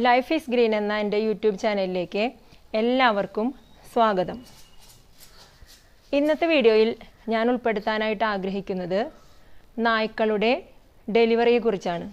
life is green എന്ന എൻ്റെ YouTube ചാനലിലേക്ക് എല്ലാവർക്കും സ്വാഗതം ഇന്നത്തെ വീഡിയോയിൽ ഞാൻ ഉൾപ്പെടുത്താനായിട്ട് ആഗ്രഹിക്കുന്നത് നായ്ക്കളുടെ ഡെലിവറിയെക്കുറിച്ചാണ്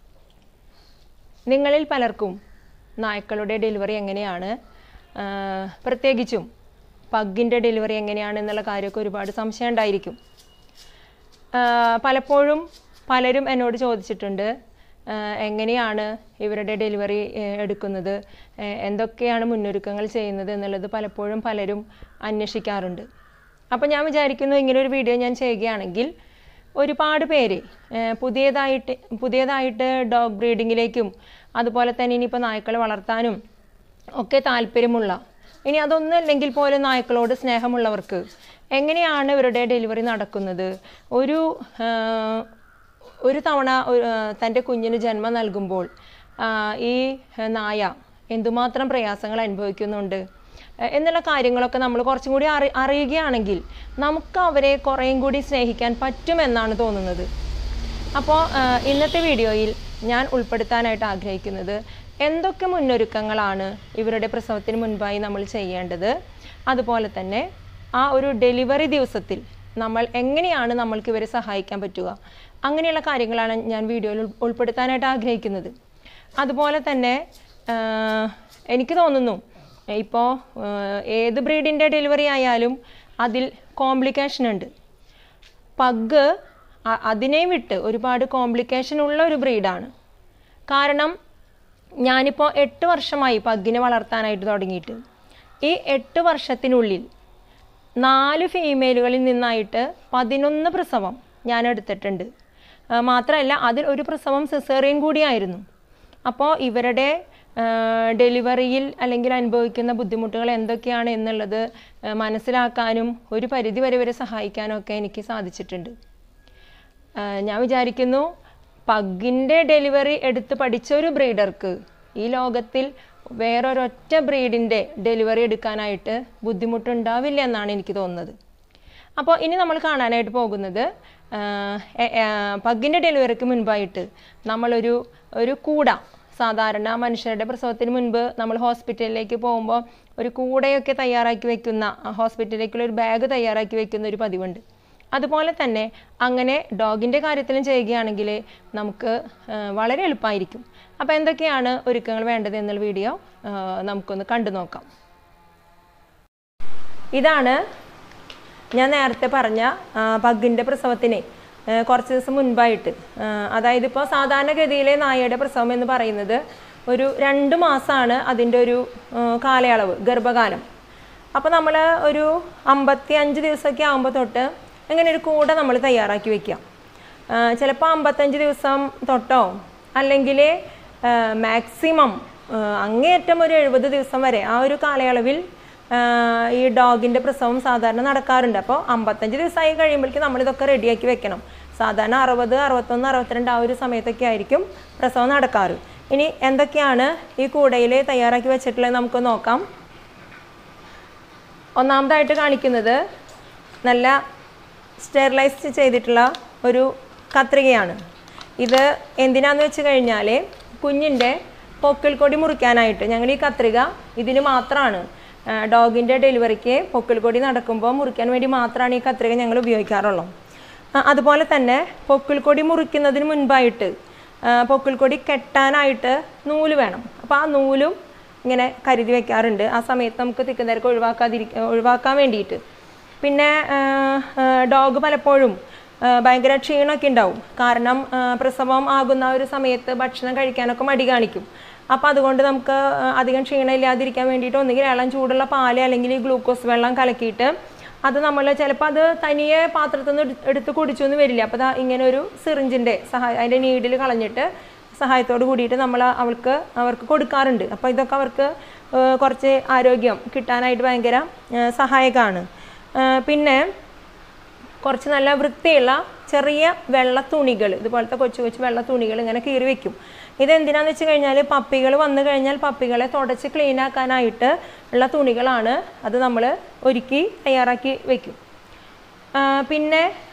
നിങ്ങളിൽ പലർക്കും നായ്ക്കളുടെ ഡെലിവറി എങ്ങനെയാണ് ആ, പ്രത്യേകിച്ചും പഗ്ഗിൻ്റെ ഡെലിവറി എങ്ങനെയാണ് എന്നുള്ള കാര്യമൊക്കെ ഒരുപാട് സംശയം ഉണ്ടായിരിക്കും ആ, പലപ്പോഴും പലരും എന്നോട് ചോദിച്ചിട്ടുണ്ട് ആ, എങ്ങനെയാണ് ഇവരുടെ ഡെലിവറി ഏ, എടുക്കുന്നത് ഏ, എന്തൊക്കെയാണ് മുന്നൊരുക്കങ്ങൾ ചെയ്യുന്നത് എന്നുള്ളത് പലപ്പോഴും പലരും അന്വേഷിക്കാറുണ്ട് അപ്പോൾ ഞാൻ വിചാരിക്കുന്നു ഇങ്ങനെ ഒരു വീഡിയോ ഞാൻ ചെയ്യുകയാണെങ്കിൽ ഒരുപാട് പേര് ഏ, പുതിയതായിട്ട് പുതിയതായിട്ട് ഡോഗ് ബ്രീഡിങ്ങിലേക്കും അതുപോലെ തന്നെ ഇനിയിപ്പോൾ നായ്ക്കളെ വളർത്താനും ഒക്കെ താല്പര്യമുള്ള ഇനി അതൊന്നുമല്ലെങ്കിൽ പോലും നായ്ക്കളോട് സ്നേഹമുള്ളവർക്ക് എങ്ങനെയാണ് ഇവരുടെ ഡെലിവറി നടക്കുന്നത് ഒരു ആ, ഒരു തവണ ഒരു, ആ, തൻ്റെ കുഞ്ഞിന് ജന്മം നൽകുമ്പോൾ ആ, ഈ നായ എന്തുമാത്രം പ്രയാസങ്ങൾ അനുഭവിക്കുന്നുണ്ട് എ- എന്നുള്ള കാര്യങ്ങളൊക്കെ നമ്മൾ കുറച്ചും കൂടി അറി അറിയുകയാണെങ്കിൽ നമുക്ക് അവരെ കുറേയും കൂടി സ്നേഹിക്കാൻ പറ്റുമെന്നാണ് തോന്നുന്നത് അപ്പോൾ ഇന്നത്തെ വീഡിയോയിൽ ഞാൻ ഉൾപ്പെടുത്താനായിട്ട് ആഗ്രഹിക്കുന്നത് എന്തൊക്കെ മുന്നൊരുക്കങ്ങളാണ് ഇവരുടെ പ്രസവത്തിന് മുൻപായി നമ്മൾ ചെയ്യേണ്ടത് അതുപോലെ തന്നെ ആ ഒരു ഡെലിവറി ദിവസത്തിൽ നമ്മൾ എങ്ങനെയാണ് നമ്മൾക്ക് ഇവരെ സഹായിക്കാൻ പറ്റുക അങ്ങനെയുള്ള കാര്യങ്ങളാണ് ഞാൻ വീഡിയോയിൽ ഉൾ- ഉൾപ്പെടുത്താനായിട്ട് ആഗ്രഹിക്കുന്നത് അതുപോലെ തന്നെ ആ, എനിക്ക് തോന്നുന്നു ഇപ്പോൾ ഏത് ബ്രീഡിൻ്റെ ഡെലിവറി ആയാലും അതിൽ കോംപ്ലിക്കേഷൻ ഉണ്ട് പഗ് അ- അതിനെ വിട്ട് ഒരുപാട് കോംപ്ലിക്കേഷൻ ഉള്ള ഒരു ബ്രീഡാണ് കാരണം ഞാനിപ്പോൾ എട്ട് വർഷമായി പഗ്ഗിനെ വളർത്താനായിട്ട് തുടങ്ങിയിട്ട് ഈ എട്ട് വർഷത്തിനുള്ളിൽ നാല് ഫീമെയിലുകളിൽ നിന്നായിട്ട് പതിനൊന്ന് പ്രസവം ഞാൻ എടുത്തിട്ടുണ്ട് ആ, മാത്രമല്ല അതിൽ ഒരു പ്രസവം സിസേറിയൻ കൂടിയായിരുന്നു അപ്പോൾ ഇവരുടെ ആ, ഡെലിവറിയിൽ അല്ലെങ്കിൽ അനുഭവിക്കുന്ന ബുദ്ധിമുട്ടുകൾ എന്തൊക്കെയാണ് എന്നുള്ളത് ആ, മനസ്സിലാക്കാനും ഒരു പരിധി വരെ വരെ സഹായിക്കാനും ഒക്കെ എനിക്ക് സാധിച്ചിട്ടുണ്ട് ആ, ഞാൻ വിചാരിക്കുന്നു പഗ്ഗിൻ്റെ ഡെലിവറി എടുത്ത് പഠിച്ച ഒരു ബ്രീഡർക്ക് ഈ ലോകത്തിൽ വേറൊരൊറ്റ ബ്രീഡിൻ്റെ ഡെലിവറി എടുക്കാനായിട്ട് ബുദ്ധിമുട്ടുണ്ടാവില്ല എന്നാണ് എനിക്ക് തോന്നുന്നത് അപ്പോൾ ഇനി നമ്മൾ കാണാനായിട്ട് പോകുന്നത് പഗ്ഗിൻ്റെ ഡെലിവറിക്ക് മുൻപായിട്ട് നമ്മളൊരു ഒരു കൂട സാധാരണ മനുഷ്യരുടെ പ്രസവത്തിന് മുൻപ് നമ്മൾ ഹോസ്പിറ്റലിലേക്ക് പോകുമ്പോൾ ഒരു കൂടയൊക്കെ തയ്യാറാക്കി വെക്കുന്ന ആ ഹോസ്പിറ്റലിലേക്കുള്ള ഒരു ബാഗ് തയ്യാറാക്കി വെക്കുന്ന ഒരു പതിവുണ്ട് അതുപോലെ തന്നെ അങ്ങനെ ഡോഗിൻ്റെ കാര്യത്തിലും ചെയ്യുകയാണെങ്കിൽ നമുക്ക് ആ, വളരെ എളുപ്പമായിരിക്കും അപ്പോൾ എന്തൊക്കെയാണ് ഒരുക്കങ്ങൾ വേണ്ടത് എന്നുള്ള വീഡിയോ ആ, നമുക്കൊന്ന് കണ്ടു നോക്കാം ഇതാണ് ഞാൻ നേരത്തെ പറഞ്ഞ ആ, പഗ്ഗിൻ്റെ പ്രസവത്തിന് ആ, കുറച്ച് ദിവസം മുൻപായിട്ട് ആ, അതായത് ഇപ്പോൾ സാധാരണഗതിയിലെ നായയുടെ പ്രസവം എന്ന് പറയുന്നത് ഒരു രണ്ട് മാസമാണ് അതിൻ്റെ ഒരു ആ, കാലയളവ് ഗർഭകാലം അപ്പോൾ നമ്മൾ ഒരു അമ്പത്തി അഞ്ച് ദിവസമൊക്കെ ആകുമ്പോൾ തൊട്ട് ഇങ്ങനെ ഒരു കൂട നമ്മൾ തയ്യാറാക്കി വെക്കാം ചിലപ്പോൾ അമ്പത്തഞ്ച് ദിവസം തൊട്ടോ അല്ലെങ്കിൽ മാക്സിമം അങ്ങേയറ്റം ഒരു എഴുപത് ദിവസം വരെ ആ ഒരു കാലയളവിൽ ആ, ഈ ഡോഗിൻ്റെ പ്രസവം സാധാരണ നടക്കാറുണ്ട് അപ്പോൾ അമ്പത്തഞ്ച് ദിവസമായി കഴിയുമ്പോഴേക്കും നമ്മളിതൊക്കെ റെഡിയാക്കി വെക്കണം സാധാരണ അറുപത് അറുപത്തൊന്ന് അറുപത്തിരണ്ട് ആ ഒരു സമയത്തൊക്കെ ആയിരിക്കും പ്രസവം നടക്കാറ് ഇനി എന്തൊക്കെയാണ് ഈ കൂടയിൽ തയ്യാറാക്കി വെച്ചിട്ടുള്ളത് നമുക്ക് നോക്കാം ഒന്നാമതായിട്ട് കാണിക്കുന്നത് നല്ല സ്റ്റെറിലൈസ് ചെയ്തിട്ടുള്ള ഒരു കത്രികയാണ് ഇത് എന്തിനാന്ന് വെച്ച് കഴിഞ്ഞാൽ കുഞ്ഞിൻ്റെ പൊക്കിൾ കൊടി മുറിക്കാനായിട്ട് ഞങ്ങൾ ഈ കത്രിക ഇതിന് മാത്രമാണ് ഡോഗിൻ്റെ ഡെലിവറിക്ക് പൊക്കിൾ കൊടി നടക്കുമ്പോൾ മുറിക്കാൻ വേണ്ടി മാത്രമാണ് ഈ കത്രിക ഞങ്ങൾ ഉപയോഗിക്കാറുള്ളൂ ആ, അതുപോലെ തന്നെ പൊക്കിൾ കൊടി മുറിക്കുന്നതിന് മുൻപായിട്ട് ആ, പൊക്കിൾ കൊടി കെട്ടാനായിട്ട് നൂല് വേണം അപ്പോൾ ആ നൂലും ഇങ്ങനെ കരുതി വെക്കാറുണ്ട് ആ സമയത്ത് നമുക്ക് തിക്കുന്നിരക്ക് ഒഴിവാക്കാതിരിക്ക ഒഴിവാക്കാൻ വേണ്ടിയിട്ട് പിന്നെ ഡോഗ് പലപ്പോഴും ആ, ഭയങ്കര ക്ഷീണമൊക്കെ ഉണ്ടാവും കാരണം ആ, പ്രസവം ആകുന്ന ഒരു സമയത്ത് ഭക്ഷണം കഴിക്കാനൊക്കെ മടി കാണിക്കും അപ്പോൾ അതുകൊണ്ട് നമുക്ക് ആ, അധികം ക്ഷീണം ഇല്ലാതിരിക്കാൻ വേണ്ടിയിട്ട് ഒന്നുകിൽ ഇളം ചൂടുള്ള പാല് അല്ലെങ്കിൽ ഈ ഗ്ലൂക്കോസ് വെള്ളം കലക്കിയിട്ട് അത് നമ്മൾ ചിലപ്പോൾ അത് തനിയെ പാത്രത്തിൽ നിന്ന് എടുത്ത് എടുത്ത് കുടിച്ചു എന്ന് വരില്ല അപ്പോൾ ദാ ഇങ്ങനെ ഒരു സിറിഞ്ചിൻ്റെ സഹായം അതിൻ്റെ നീഡിൽ കളഞ്ഞിട്ട് സഹായത്തോട് കൂടിയിട്ട് നമ്മൾ അവൾക്ക് അവർക്ക് കൊടുക്കാറുണ്ട് അപ്പോൾ ഇതൊക്കെ അവർക്ക് ആ, കുറച്ച് ആരോഗ്യം കിട്ടാനായിട്ട് ഭയങ്കര ആ, സഹായകമാണ് ആ, പിന്നെ കുറച്ച് നല്ല വൃത്തിയുള്ള ചെറിയ വെള്ള തുണികൾ ഇതുപോലത്തെ കൊച്ചു കൊച്ചു വെള്ള തുണികൾ ഇങ്ങനെ കീറി വെക്കും ഇതെന്തിനാന്ന് വെച്ച് കഴിഞ്ഞാൽ പപ്പികൾ വന്നു കഴിഞ്ഞാൽ പപ്പികളെ തുടച്ച് ക്ലീൻ ആക്കാനായിട്ട് ഉള്ള തുണികളാണ് അത് നമ്മൾ ഒരുക്കി തയ്യാറാക്കി വെക്കും ആ, പിന്നെ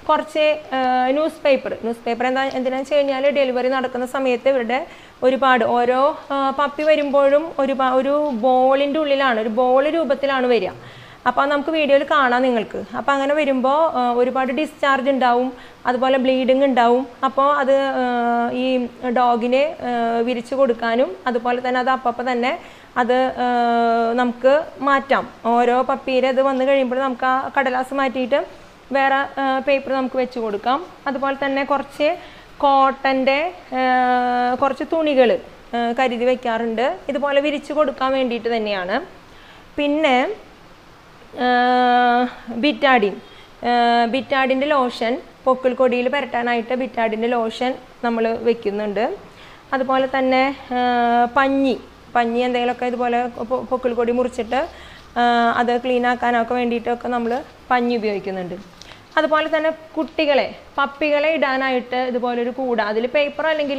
കുറച്ച് ന്യൂസ് പേപ്പർ ന്യൂസ് പേപ്പർ എന്താ എന്തിനാന്ന് വെച്ച് കഴിഞ്ഞാൽ ഡെലിവറി നടക്കുന്ന സമയത്ത് ഇവരുടെ ഒരുപാട് ഓരോ ആ, പപ്പി വരുമ്പോഴും ഒരു ഒരു ബോളിൻ്റെ ഉള്ളിലാണ് ഒരു ബോൾ രൂപത്തിലാണ് വരിക അപ്പോൾ നമുക്ക് വീഡിയോയിൽ കാണാം നിങ്ങൾക്ക് അപ്പോൾ അങ്ങനെ വരുമ്പോൾ ഒരുപാട് ഡിസ്ചാർജ് ഉണ്ടാവും അതുപോലെ ബ്ലീഡിങ് ഉണ്ടാവും അപ്പോൾ അത് ആ, ഈ ഡോഗിനെ വിരിച്ചു കൊടുക്കാനും അതുപോലെ തന്നെ അത് അപ്പപ്പോൾ തന്നെ അത് ആ, നമുക്ക് മാറ്റാം ഓരോ പപ്പീരെ അത് വന്നു കഴിയുമ്പോൾ നമുക്ക് ആ കടലാസ് മാറ്റിയിട്ട് വേറെ പേപ്പർ നമുക്ക് വെച്ച് കൊടുക്കാം അതുപോലെ തന്നെ കുറച്ച് കോട്ടൻ്റെ കുറച്ച് തുണികൾ കരുതി വെക്കാറുണ്ട് ഇതുപോലെ വിരിച്ചു കൊടുക്കാൻ വേണ്ടിയിട്ട് തന്നെയാണ് പിന്നെ ബിറ്റാഡിൻ ബിറ്റാഡിൻ്റെ ലോഷൻ പൊക്കിൾ കൊടിയിൽ പുരട്ടാനായിട്ട് ബിറ്റാഡിൻ്റെ ലോഷൻ നമ്മൾ വെക്കുന്നുണ്ട് അതുപോലെ തന്നെ ആ, പഞ്ഞി പഞ്ഞി എന്തെങ്കിലുമൊക്കെ ഇതുപോലെ പൊ- പൊക്കിൾ കൊടി മുറിച്ചിട്ട് ആ, അത് ക്ലീൻ ആക്കാനൊക്കെ വേണ്ടിയിട്ടൊക്കെ നമ്മൾ പഞ്ഞി ഉപയോഗിക്കുന്നുണ്ട് അതുപോലെ തന്നെ കുട്ടികളെ പപ്പികളെ ഇടാനായിട്ട് ഇതുപോലൊരു കൂട അതിൽ പേപ്പർ അല്ലെങ്കിൽ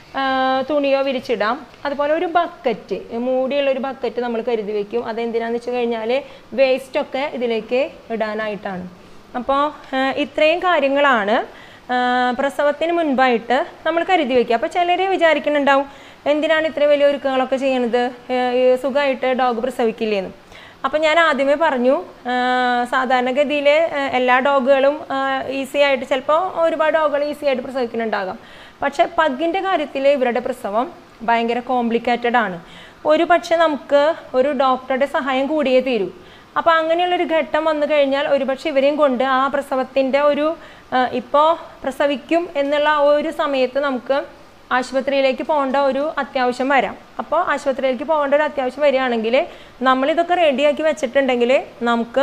തുണിയോ വിരിച്ചിടാം അതുപോലെ ഒരു ബക്കറ്റ് മൂടിയുള്ള ഒരു ബക്കറ്റ് നമ്മൾ കരുതി വെക്കും അതെന്തിനാന്ന് വെച്ച് കഴിഞ്ഞാൽ വേസ്റ്റൊക്കെ ഇതിലേക്ക് ഇടാനായിട്ടാണ് അപ്പോൾ ഇത്രയും കാര്യങ്ങളാണ് ആ, പ്രസവത്തിന് മുൻപായിട്ട് നമ്മൾ കരുതി വെക്കുക അപ്പോൾ ചിലരെ വിചാരിക്കുന്നുണ്ടാവും എന്തിനാണ് ഇത്രയും വലിയ ഒരുക്കങ്ങളൊക്കെ ചെയ്യണത് സുഖമായിട്ട് ഡോഗ് പ്രസവിക്കില്ലേന്ന് അപ്പം ഞാൻ ആദ്യമേ പറഞ്ഞു ആ, സാധാരണഗതിയിൽ ആ, എല്ലാ ഡോഗുകളും ഈസി ആയിട്ട് ചിലപ്പോൾ ഒരുപാട് ഡോഗുകൾ ഈസി ആയിട്ട് പ്രസവിക്കുന്നുണ്ടാകാം പക്ഷെ പഗ്ഗിൻ്റെ കാര്യത്തിൽ ഇവരുടെ പ്രസവം ഭയങ്കര കോംപ്ലിക്കേറ്റഡ് ആണ് ഒരു പക്ഷെ നമുക്ക് ഒരു ഡോക്ടറുടെ സഹായം കൂടിയേ തീരൂ അപ്പോൾ അങ്ങനെയുള്ളൊരു ഘട്ടം വന്നു കഴിഞ്ഞാൽ ഒരുപക്ഷെ ഇവരെയും കൊണ്ട് ആ പ്രസവത്തിൻ്റെ ഒരു ഇപ്പോൾ പ്രസവിക്കും എന്നുള്ള ആ ഒരു സമയത്ത് നമുക്ക് ആശുപത്രിയിലേക്ക് പോകേണ്ട ഒരു അത്യാവശ്യം വരാം അപ്പോൾ ആശുപത്രിയിലേക്ക് പോകേണ്ട ഒരു അത്യാവശ്യം വരികയാണെങ്കിൽ നമ്മളിതൊക്കെ റെഡിയാക്കി വെച്ചിട്ടുണ്ടെങ്കിൽ നമുക്ക്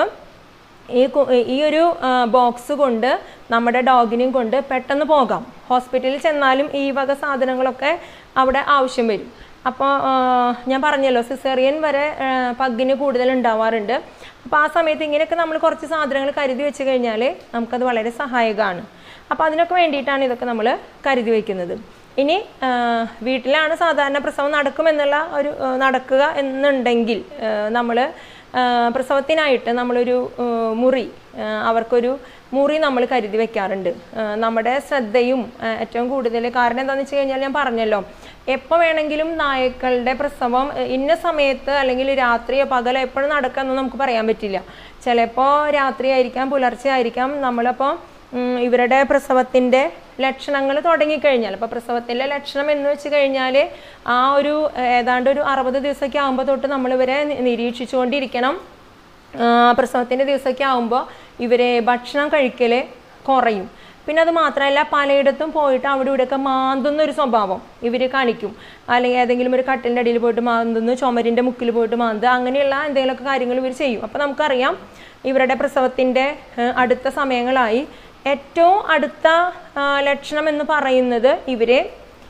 ഈ കു- ഈ ഒരു ബോക്സ് കൊണ്ട് നമ്മുടെ ഡോഗിനെയും കൊണ്ട് പെട്ടെന്ന് പോകാം ഹോസ്പിറ്റലിൽ ചെന്നാലും ഈ വക സാധനങ്ങളൊക്കെ അവിടെ ആവശ്യം വരും അപ്പോൾ ഞാൻ പറഞ്ഞല്ലോ സിസേറിയൻ വരെ ആ, പഗ്ഗിന് കൂടുതൽ ഉണ്ടാവാറുണ്ട് അപ്പോൾ ആ സമയത്ത് ഇങ്ങനെയൊക്കെ നമ്മൾ കുറച്ച് സാധനങ്ങൾ കരുതി വെച്ച് കഴിഞ്ഞാൽ നമുക്കത് വളരെ സഹായകമാണ് അപ്പോൾ അതിനൊക്കെ വേണ്ടിയിട്ടാണ് ഇതൊക്കെ നമ്മൾ കരുതി വയ്ക്കുന്നത് ഇനി ആ, വീട്ടിലാണ് സാധാരണ പ്രസവം നടക്കുമെന്നുള്ള ഒരു ആ, നടക്കുക എന്നുണ്ടെങ്കിൽ നമ്മൾ പ്രസവത്തിനായിട്ട് നമ്മളൊരു ആ, മുറി ആ, അവർക്കൊരു മുറി നമ്മൾ കരുതി വെക്കാറുണ്ട് ആ, നമ്മുടെ ശ്രദ്ധയും ആ, ഏറ്റവും കൂടുതൽ കാരണം എന്താണെന്ന് വെച്ച് കഴിഞ്ഞാൽ ഞാൻ പറഞ്ഞല്ലോ എപ്പോൾ വേണമെങ്കിലും നായ്ക്കളുടെ പ്രസവം ആ, ഇന്ന സമയത്ത് അല്ലെങ്കിൽ രാത്രിയോ പകലോ എപ്പോഴും നടക്കാമെന്ന് നമുക്ക് പറയാൻ പറ്റില്ല ചിലപ്പോൾ രാത്രി ആയിരിക്കാം പുലർച്ചെ ആയിരിക്കാം നമ്മളപ്പോൾ ഉം, ഇവരുടെ പ്രസവത്തിൻ്റെ ലക്ഷണങ്ങൾ തുടങ്ങിക്കഴിഞ്ഞാൽ അപ്പോൾ പ്രസവത്തിൻ്റെ ലക്ഷണം എന്ന് വെച്ച് കഴിഞ്ഞാൽ ആ ഒരു ഏതാണ്ട് ഒരു അറുപത് ദിവസമൊക്കെ ആകുമ്പോൾ തൊട്ട് നമ്മളിവരെ നി- നിരീക്ഷിച്ചുകൊണ്ടിരിക്കണം പ്രസവത്തിൻ്റെ ദിവസമൊക്കെ ആകുമ്പോൾ ഇവരെ ഭക്ഷണം കഴിക്കൽ കുറയും പിന്നെ അത് മാത്രമല്ല പലയിടത്തും പോയിട്ട് അവിടെ ഇവിടെയൊക്കെ മാന്തുന്ന ഒരു സ്വഭാവം ഇവർ കാണിക്കും അല്ലെങ്കിൽ ഏതെങ്കിലും ഒരു കട്ടിലിൻ്റെ അടിയിൽ പോയിട്ട് മാന്തുന്നു ചുമരിൻ്റെ മുക്കിൽ പോയിട്ട് മാന്തുക അങ്ങനെയുള്ള എന്തെങ്കിലുമൊക്കെ കാര്യങ്ങൾ ഇവർ ചെയ്യും അപ്പോൾ നമുക്കറിയാം ഇവരുടെ പ്രസവത്തിൻ്റെ ഏഹ്, അടുത്ത സമയങ്ങളായി ഏറ്റവും അടുത്ത ആ, ലക്ഷണം എന്ന് പറയുന്നത് ഇവരെ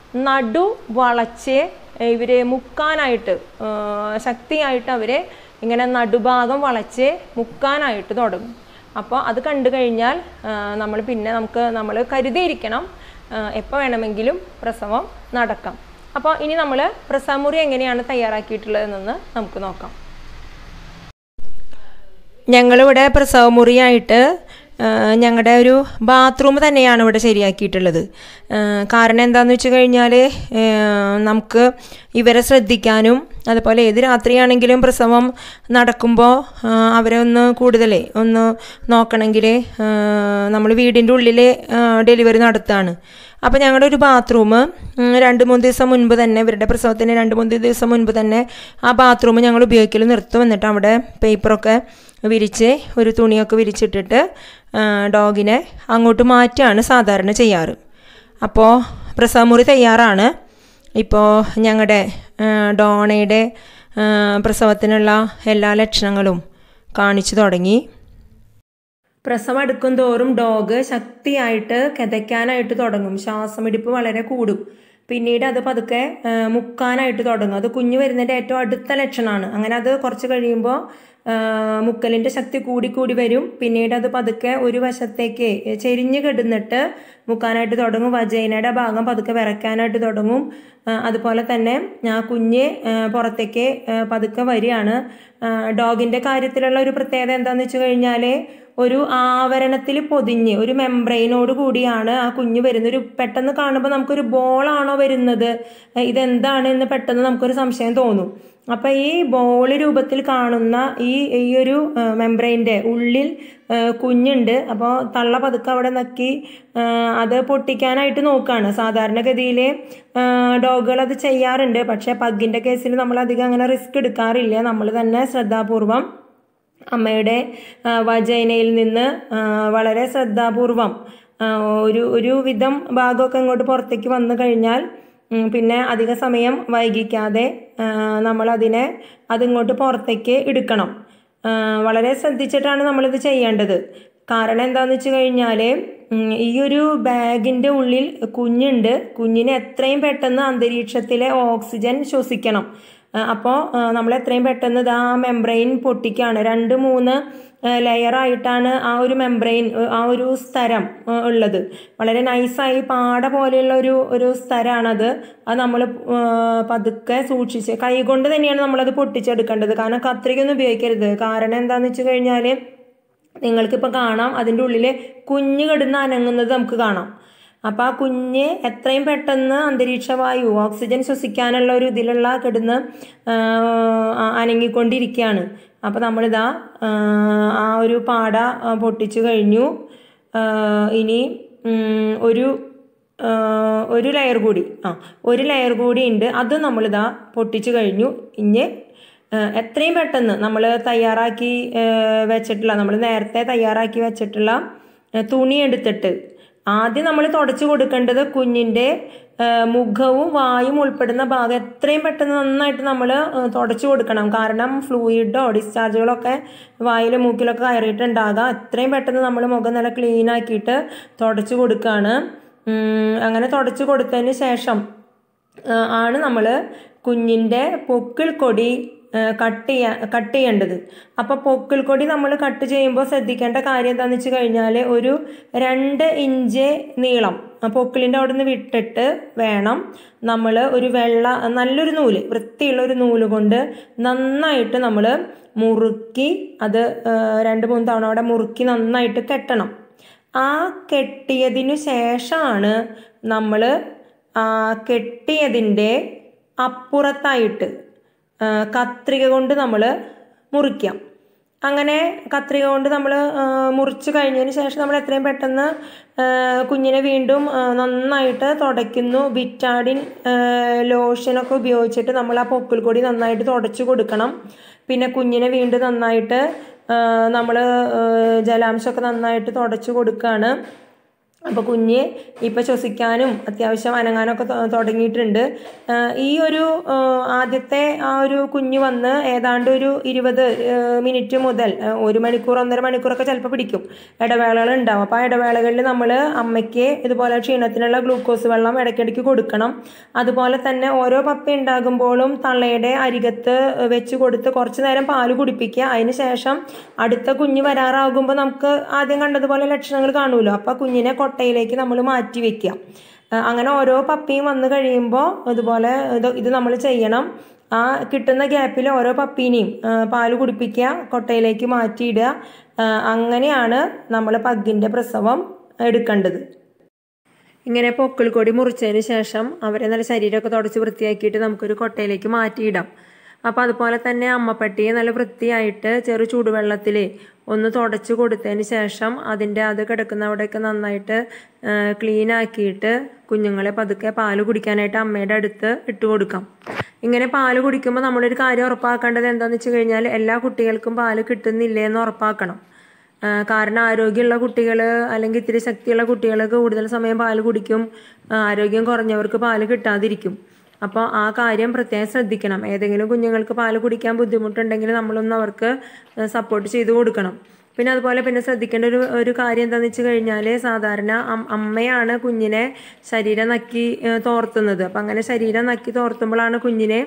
നടു വളച്ച് ഇവരെ മുക്കാനായിട്ട് ആ, ശക്തിയായിട്ട് അവരെ ഇങ്ങനെ നടുഭാഗം വളച്ച് മുക്കാനായിട്ട് തുടങ്ങും അപ്പോൾ അത് കണ്ടു കഴിഞ്ഞാൽ നമ്മൾ പിന്നെ നമുക്ക് നമ്മൾ കരുതിയിരിക്കണം എപ്പോൾ വേണമെങ്കിലും പ്രസവം നടക്കാം അപ്പോൾ ഇനി നമ്മൾ പ്രസവമുറി എങ്ങനെയാണ് തയ്യാറാക്കിയിട്ടുള്ളതെന്ന് നമുക്ക് നോക്കാം ഞങ്ങളിവിടെ പ്രസവമുറിയായിട്ട് ഞങ്ങളുടെ ഒരു ബാത്റൂം തന്നെയാണ് ഇവിടെ ശരിയാക്കിയിട്ടുള്ളത് ആ, കാരണം എന്താണെന്ന് വെച്ച് കഴിഞ്ഞാൽ നമുക്ക് ഇവരെ ശ്രദ്ധിക്കാനും അതുപോലെ ഏത് രാത്രിയാണെങ്കിലും പ്രസവം നടക്കുമ്പോൾ ആ, അവരെ ഒന്ന് കൂടുതലേ ഒന്ന് നോക്കണമെങ്കിൽ നമ്മൾ വീടിൻ്റെ ഉള്ളിൽ ഡെലിവറി നടത്തുകയാണ് അപ്പോൾ ഞങ്ങളുടെ ഒരു ബാത്റൂം രണ്ട് മൂന്ന് ദിവസം മുൻപ് തന്നെ ഇവരുടെ പ്രസവത്തിന് രണ്ട് മൂന്ന് ദിവസം മുൻപ് തന്നെ ആ ബാത്റൂം ഞങ്ങൾ ഉപയോഗിക്കൽ നിർത്തും എന്നിട്ട് അവിടെ പേപ്പറൊക്കെ വിരിച്ച് ഒരു തുണിയൊക്കെ വിരിച്ചിട്ടിട്ട് ആ, ഡോഗിനെ അങ്ങോട്ട് മാറ്റുകയാണ് സാധാരണ ചെയ്യാറ് അപ്പോൾ പ്രസവമുറി തയ്യാറാണ് ഇപ്പോൾ ഞങ്ങളുടെ ഡോണയുടെ ആ, പ്രസവത്തിനുള്ള എല്ലാ ലക്ഷണങ്ങളും കാണിച്ചു തുടങ്ങി പ്രസവം അടുക്കും തോറും ഡോഗ് ശക്തിയായിട്ട് കിതയ്ക്കാനായിട്ട് തുടങ്ങും ശ്വാസമിടിപ്പ് വളരെ കൂടും പിന്നീട് അത് പതുക്കെ ആ, മുക്കാനായിട്ട് തുടങ്ങും അത് കുഞ്ഞ് വരുന്നതിൻ്റെ ഏറ്റവും അടുത്ത ലക്ഷണമാണ് അങ്ങനെ അത് കുറച്ച് കഴിയുമ്പോൾ മുക്കലിൻ്റെ ശക്തി കൂടി കൂടി വരും പിന്നീട് അത് പതുക്കെ ഒരു വശത്തേക്ക് ചെരിഞ്ഞ് കിടന്നിട്ട് മുക്കാനായിട്ട് തുടങ്ങും വജൈനയുടെ ഭാഗം പതുക്കെ വിറയ്ക്കാനായിട്ട് തുടങ്ങും ആ, അതുപോലെ തന്നെ ആ കുഞ്ഞ് ആ, പുറത്തേക്ക് ആ, പതുക്കെ വരികയാണ് ഡോഗിൻ്റെ കാര്യത്തിലുള്ള ഒരു പ്രത്യേകത എന്താണെന്ന് വെച്ച് കഴിഞ്ഞാൽ ഒരു ആവരണത്തിൽ പൊതിഞ്ഞ് ഒരു മെംബ്രെയിനോട് കൂടിയാണ് ആ കുഞ്ഞ് വരുന്നത് ഒരു പെട്ടെന്ന് കാണുമ്പോൾ നമുക്കൊരു ബോളാണോ വരുന്നത് ഏഹ് ഇതെന്താണ് എന്ന് പെട്ടെന്ന് നമുക്കൊരു സംശയം തോന്നും അപ്പം ഈ ബോൾ രൂപത്തിൽ കാണുന്ന ഈ ഈ ഒരു മെംബ്രെയിൻ്റെ ഉള്ളിൽ ഏഹ് കുഞ്ഞുണ്ട് അപ്പോൾ തള്ള പതുക്കെ അവിടെ നക്കി ഏഹ് അത് പൊട്ടിക്കാനായിട്ട് നോക്കുകയാണ് സാധാരണഗതിയിൽ ഡോഗുകൾ അത് ചെയ്യാറുണ്ട് പക്ഷേ പഗ്ഗിൻ്റെ കേസിൽ നമ്മൾ അധികം അങ്ങനെ റിസ്ക് എടുക്കാറില്ല നമ്മൾ തന്നെ ശ്രദ്ധാപൂർവം അമ്മയുടെ ആ, വജൈനയിൽ നിന്ന് ആ, വളരെ ശ്രദ്ധാപൂർവം ആ, ഒരു ഒരു വിധം ഭാഗമൊക്കെ ഇങ്ങോട്ട് പുറത്തേക്ക് വന്നു കഴിഞ്ഞാൽ ഉം, പിന്നെ അധിക സമയം വൈകിക്കാതെ ആ, നമ്മളതിനെ അതിങ്ങോട്ട് പുറത്തേക്ക് എടുക്കണം ആ, വളരെ ശ്രദ്ധിച്ചിട്ടാണ് നമ്മളിത് ചെയ്യേണ്ടത് കാരണം എന്താണെന്ന് വെച്ച് കഴിഞ്ഞാൽ ഈ ഒരു ബാഗിൻ്റെ ഉള്ളിൽ കുഞ്ഞുണ്ട് കുഞ്ഞിന് എത്രയും പെട്ടെന്ന് അന്തരീക്ഷത്തിലെ ഓക്സിജൻ ശ്വസിക്കണം അപ്പോൾ നമ്മൾ എത്രയും പെട്ടെന്ന് ഇത് ആ മെംബ്രെയിൻ പൊട്ടിക്കുകയാണ് രണ്ട് മൂന്ന് ലെയറായിട്ടാണ് ആ ഒരു മെംബ്രെയിൻ ആ ഒരു സ്ഥലം ആ, ഉള്ളത് വളരെ നൈസായി പാട പോലെയുള്ള ഒരു ഒരു സ്ഥലമാണത് അത് നമ്മൾ പതുക്കെ സൂക്ഷിച്ച് കൈകൊണ്ട് തന്നെയാണ് നമ്മളത് പൊട്ടിച്ചെടുക്കേണ്ടത് കാരണം കത്രികയൊന്നും ഉപയോഗിക്കരുത് കാരണം എന്താണെന്ന് വെച്ച് കഴിഞ്ഞാൽ നിങ്ങൾക്കിപ്പോൾ കാണാം അതിൻ്റെ ഉള്ളിൽ കുഞ്ഞ് കിടന്ന് അനങ്ങുന്നത് നമുക്ക് കാണാം അപ്പോൾ ആ കുഞ്ഞ് എത്രയും പെട്ടെന്ന് അന്തരീക്ഷ വായു ഓക്സിജൻ ശ്വസിക്കാനുള്ള ഒരു ഇതിലുള്ള കിടന്ന് ആ, അനങ്ങിക്കൊണ്ടിരിക്കുകയാണ് അപ്പോൾ നമ്മളിതാ ആ, ആ ഒരു പാട ആ, പൊട്ടിച്ചു കഴിഞ്ഞു ആ, ഇനി ഉം, ഒരു ആ, ഒരു ലെയർ കൂടി ആ ഒരു ലെയർ കൂടി ഉണ്ട് അത് നമ്മളിതാ പൊട്ടിച്ചു കഴിഞ്ഞു ഇനി ആ, എത്രയും പെട്ടെന്ന് നമ്മൾ തയ്യാറാക്കി ആ, വെച്ചിട്ടുള്ള നമ്മൾ നേരത്തെ തയ്യാറാക്കി വെച്ചിട്ടുള്ള ആ, തുണി എടുത്തിട്ട് ആദ്യം നമ്മൾ തുടച്ചു കൊടുക്കേണ്ടത് കുഞ്ഞിൻ്റെ ആ, മുഖവും വായും ഉൾപ്പെടുന്ന ഭാഗം എത്രയും പെട്ടെന്ന് നന്നായിട്ട് നമ്മൾ തുടച്ചു കൊടുക്കണം കാരണം ഫ്ലൂയിഡോ ഡിസ്ചാർജുകളോ ഒക്കെ വായിൽ മൂക്കിലൊക്കെ കയറിയിട്ടുണ്ടാകാം എത്രയും പെട്ടെന്ന് നമ്മൾ മുഖം നല്ല ക്ലീൻ ആക്കിയിട്ട് തുടച്ചു കൊടുക്കുകയാണ് ഉം, അങ്ങനെ തുടച്ചു കൊടുത്തതിന് ശേഷം ആ, ആണ് നമ്മൾ കുഞ്ഞിൻ്റെ പൊക്കിൾ കൊടി ആ, കട്ട് ചെയ്യാൻ കട്ട് ചെയ്യേണ്ടത് അപ്പോൾ പൊക്കിൾ കൊടി നമ്മൾ കട്ട് ചെയ്യുമ്പോൾ ശ്രദ്ധിക്കേണ്ട കാര്യം എന്താണെന്ന് വെച്ച് കഴിഞ്ഞാൽ ഒരു രണ്ട് ഇഞ്ച് നീളം ആ പൊക്കിളിൻ്റെ അവിടെ നിന്ന് വിട്ടിട്ട് വേണം നമ്മൾ ഒരു വെള്ള നല്ലൊരു നൂല് വൃത്തിയുള്ള ഒരു നൂല് കൊണ്ട് നന്നായിട്ട് നമ്മൾ മുറുക്കി അത് ആ, രണ്ട് മൂന്ന് തവണ അവിടെ മുറുക്കി നന്നായിട്ട് കെട്ടണം ആ കെട്ടിയതിനു ശേഷമാണ് നമ്മൾ ആ കെട്ടിയതിൻ്റെ അപ്പുറത്തായിട്ട് ആ, കത്രിക കൊണ്ട് നമ്മൾ മുറിക്കാം അങ്ങനെ കത്രിക കൊണ്ട് നമ്മൾ മുറിച്ച് കഴിഞ്ഞതിന് ശേഷം നമ്മൾ എത്രയും പെട്ടെന്ന് ആ, കുഞ്ഞിനെ വീണ്ടും ആ, നന്നായിട്ട് തുടയ്ക്കുന്നു ബിറ്റാഡിൻ ആ, ലോഷനൊക്കെ ഉപയോഗിച്ചിട്ട് നമ്മൾ ആ പൊക്കിൾ കൊടി നന്നായിട്ട് തുടച്ചു കൊടുക്കണം പിന്നെ കുഞ്ഞിനെ വീണ്ടും നന്നായിട്ട് നമ്മൾ ജലാംശമൊക്കെ നന്നായിട്ട് തുടച്ചു കൊടുക്കുകയാണ് അപ്പോൾ കുഞ്ഞ് ഇപ്പോൾ ശ്വസിക്കാനും അത്യാവശ്യം അനങ്ങാനൊക്കെ തൊ- തുടങ്ങിയിട്ടുണ്ട് ആ, ഈ ഒരു ആ, ആദ്യത്തെ ആ ഒരു കുഞ്ഞ് വന്ന് ഏതാണ്ട് ഒരു ഇരുപത് മിനിറ്റ് മുതൽ ആ, ഒരു മണിക്കൂർ ഒന്നര മണിക്കൂറൊക്കെ ചിലപ്പോൾ പിടിക്കും ഇടവേളകൾ ഉണ്ടാവും അപ്പോൾ ആ ഇടവേളകളിൽ നമ്മൾ അമ്മയ്ക്ക് ഇതുപോലെ ക്ഷീണത്തിനുള്ള ഗ്ലൂക്കോസ് വെള്ളം ഇടയ്ക്കിടയ്ക്ക് കൊടുക്കണം അതുപോലെ തന്നെ ഓരോ പപ്പ ഉണ്ടാകുമ്പോഴും തള്ളയുടെ അരികത്ത് വെച്ച് കൊടുത്ത് കുറച്ച് നേരം പാല് കുടിപ്പിക്കുക അതിന് ശേഷം അടുത്ത കുഞ്ഞ് വരാറാകുമ്പോൾ നമുക്ക് ആദ്യം കണ്ടതുപോലെ ലക്ഷണങ്ങൾ കാണുമല്ലോ അപ്പോൾ കുഞ്ഞിനെ കൊട്ടയിലേക്ക് നമ്മൾ മാറ്റി വെക്കുക ആ, അങ്ങനെ ഓരോ പപ്പിയും വന്നു കഴിയുമ്പോൾ ഇതുപോലെ ഇത് ഇത് നമ്മൾ ചെയ്യണം ആ കിട്ടുന്ന ഗ്യാപ്പിൽ ഓരോ പപ്പീനെയും ആ, പാല് കുടിപ്പിക്കുക കൊട്ടയിലേക്ക് മാറ്റിയിടുക ആ, അങ്ങനെയാണ് നമ്മൾ പഗ്ഗിൻ്റെ പ്രസവം എടുക്കേണ്ടത് ഇങ്ങനെ പൊക്കിൾ കൊടി മുറിച്ചതിന് ശേഷം അവരെ നല്ല ശരീരമൊക്കെ തുടച്ച് വൃത്തിയാക്കിയിട്ട് നമുക്കൊരു കൊട്ടയിലേക്ക് മാറ്റിയിടാം അപ്പോൾ അതുപോലെ തന്നെ അമ്മപ്പട്ടിയെ നല്ല വൃത്തിയായിട്ട് ചെറു ചൂടുവെള്ളത്തിൽ ഒന്ന് തുടച്ച് കൊടുത്തതിന് ശേഷം അതിൻ്റെ അത് കിടക്കുന്ന അവിടെയൊക്കെ നന്നായിട്ട് ക്ലീൻ ആക്കിയിട്ട് കുഞ്ഞുങ്ങളെ പതുക്കെ പാല് കുടിക്കാനായിട്ട് അമ്മയുടെ അടുത്ത് ഇട്ട് കൊടുക്കാം ഇങ്ങനെ പാല് കുടിക്കുമ്പോൾ നമ്മളൊരു കാര്യം ഉറപ്പാക്കേണ്ടത് എന്താണെന്ന് വെച്ച് കഴിഞ്ഞാൽ എല്ലാ കുട്ടികൾക്കും പാല് കിട്ടുന്നില്ലേ എന്ന് ഉറപ്പാക്കണം ആ, കാരണം ആരോഗ്യമുള്ള കുട്ടികൾ അല്ലെങ്കിൽ ഇത്തിരി ശക്തിയുള്ള കുട്ടികൾക്ക് കൂടുതൽ സമയം പാല് കുടിക്കും ആ, ആരോഗ്യം കുറഞ്ഞവർക്ക് പാല് കിട്ടാതിരിക്കും അപ്പോൾ ആ കാര്യം പ്രത്യേകം ശ്രദ്ധിക്കണം ഏതെങ്കിലും കുഞ്ഞുങ്ങൾക്ക് പാല് കുടിക്കാൻ ബുദ്ധിമുട്ടുണ്ടെങ്കിൽ നമ്മളൊന്ന് അവർക്ക് സപ്പോർട്ട് ചെയ്ത് കൊടുക്കണം പിന്നെ അതുപോലെ പിന്നെ ശ്രദ്ധിക്കേണ്ട ഒരു ഒരു കാര്യം എന്താണെന്ന് വെച്ച് കഴിഞ്ഞാൽ സാധാരണ അം- അമ്മയാണ് കുഞ്ഞിനെ ശരീരം നക്കി ഏ, തോർത്തുന്നത് അപ്പം അങ്ങനെ ശരീരം നക്കി തോർത്തുമ്പോഴാണ് കുഞ്ഞിനെ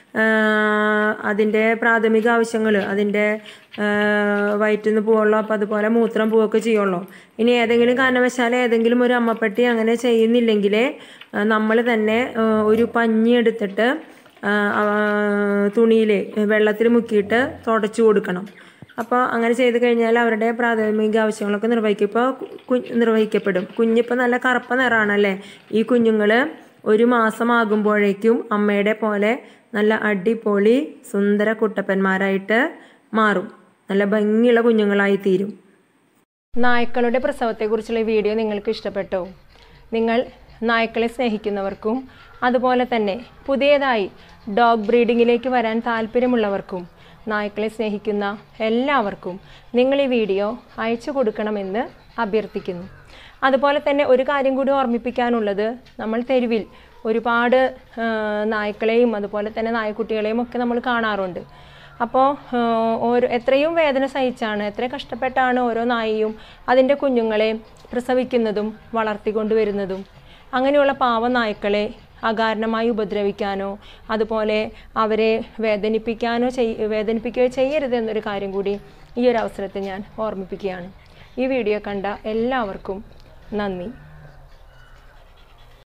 അതിൻ്റെ പ്രാഥമിക ആവശ്യങ്ങൾ അതിൻ്റെ വയറ്റിൽ നിന്ന് പോവുള്ളൂ അപ്പോൾ അതുപോലെ മൂത്രം പോവുകയൊക്കെ ചെയ്യുള്ളൂ ഇനി ഏതെങ്കിലും കാരണവശാൽ ഏതെങ്കിലും ഒരു അമ്മപ്പട്ടി അങ്ങനെ ചെയ്യുന്നില്ലെങ്കിൽ നമ്മൾ തന്നെ ആ, ഒരു പഞ്ഞി എടുത്തിട്ട് തുണിയിൽ വെള്ളത്തിൽ മുക്കിയിട്ട് തുടച്ചു കൊടുക്കണം അപ്പോൾ അങ്ങനെ ചെയ്ത് കഴിഞ്ഞാൽ അവരുടെ പ്രാഥമിക ആവശ്യങ്ങളൊക്കെ നിർവഹിക്കും ഇപ്പോൾ കു നിർവഹിക്കപ്പെടും കുഞ്ഞിപ്പോൾ നല്ല കറുപ്പ നിറമാണല്ലേ ഈ കുഞ്ഞുങ്ങൾ ഒരു മാസമാകുമ്പോഴേക്കും അമ്മയുടെ പോലെ നല്ല അടിപൊളി സുന്ദര കുട്ടപ്പന്മാരായിട്ട് മാറും നല്ല ഭംഗിയുള്ള കുഞ്ഞുങ്ങളായി തീരും നായ്ക്കളുടെ പ്രസവത്തെക്കുറിച്ചുള്ള ഈ വീഡിയോ നിങ്ങൾക്ക് ഇഷ്ടപ്പെട്ടോ നിങ്ങൾ നായ്ക്കളെ സ്നേഹിക്കുന്നവർക്കും അതുപോലെ തന്നെ പുതിയതായി ഡോഗ് ബ്രീഡിങ്ങിലേക്ക് വരാൻ താല്പര്യമുള്ളവർക്കും നായ്ക്കളെ സ്നേഹിക്കുന്ന എല്ലാവർക്കും നിങ്ങൾ ഈ വീഡിയോ അയച്ചു കൊടുക്കണമെന്ന് അഭ്യർത്ഥിക്കുന്നു അതുപോലെ തന്നെ ഒരു കാര്യം കൂടി ഓർമ്മിപ്പിക്കാനുള്ളത് നമ്മൾ തെരുവിൽ ഒരുപാട് ആ, നായ്ക്കളെയും അതുപോലെ തന്നെ നായ്ക്കുട്ടികളെയും ഒക്കെ നമ്മൾ കാണാറുണ്ട് അപ്പോൾ ഓരോ എത്രയും വേദന സഹിച്ചാണ് എത്ര കഷ്ടപ്പെട്ടാണ് ഓരോ നായയും അതിൻ്റെ കുഞ്ഞുങ്ങളെ പ്രസവിക്കുന്നതും വളർത്തിക്കൊണ്ടുവരുന്നതും അങ്ങനെയുള്ള പാവ നായ്ക്കളെ അകാരണമായി ഉപദ്രവിക്കാനോ അതുപോലെ അവരെ വേദനിപ്പിക്കാനോ ചെയ് വേദനിപ്പിക്കുകയോ ചെയ്യരുത് എന്നൊരു കാര്യം കൂടി ഈ ഒരു അവസരത്തിൽ ഞാൻ ഓർമ്മിപ്പിക്കുകയാണ് ഈ വീഡിയോ കണ്ട എല്ലാവർക്കും നന്ദി